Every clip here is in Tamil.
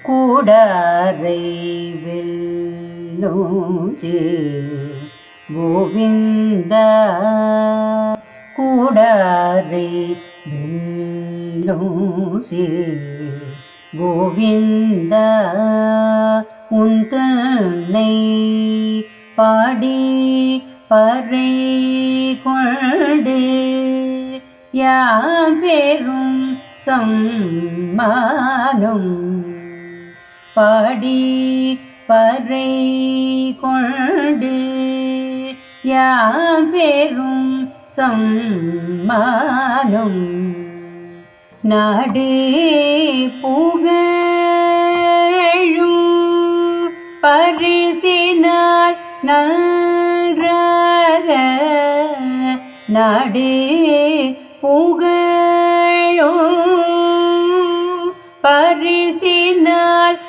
கூடாரை வெல்லும் சீர் கோவிந்த கூடாரை வெல்லும் சீர் கோவிந்த உன் தன்னை பாடி பறை கொண்டு யாம் பெரும் சம்மானம் பாடி பறை கொண்டு யாம் பெரும் சம்மானம் நாடு புகழும் பரிசினால் நன்றாக நாடு புகழும் பரிசினால்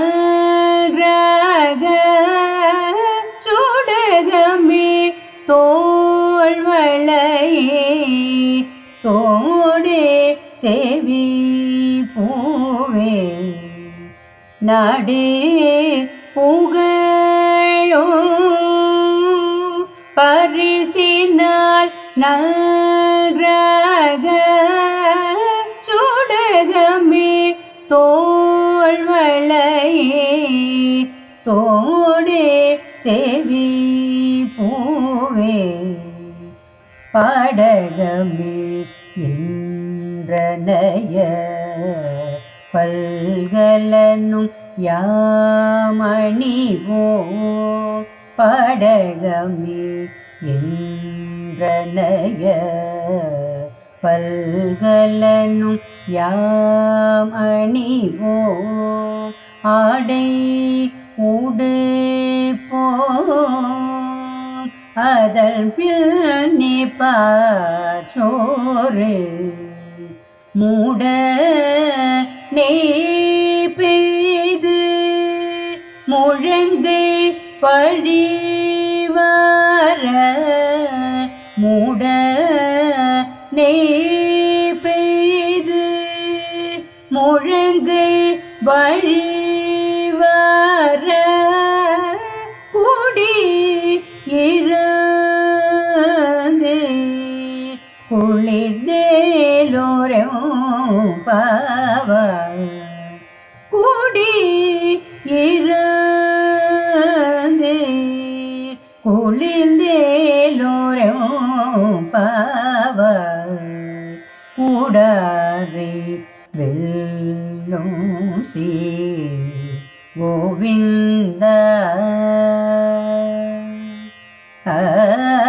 நன்றாக சுடகமே தோல்வளையே தோடே செவி பூவே நாடே புகழும் பரிசினால் நன்றாக சுடகமே தோல்வளையே தோடே செவி பூவே பாடகமே இன்றனைய பல்கலனும் யாமணிவோ பாடகமே இன்றனைய பல்கலனும் யாம் அணிவோ ஆடை உடு போம் அதன் பின்னே பாச்சோறு மூட நெய் பெய்து முழங்கை பழிவார மூட நெய் பெய்து முழங்கை வழிவார கூடி இருந்து குளிர்ந்தேலோரம் பாவ கூடி இருந்து குளிர்ந்தேலோரம் பாவ கூடாரை வெல்லும் சீ கோவிந்த ஆ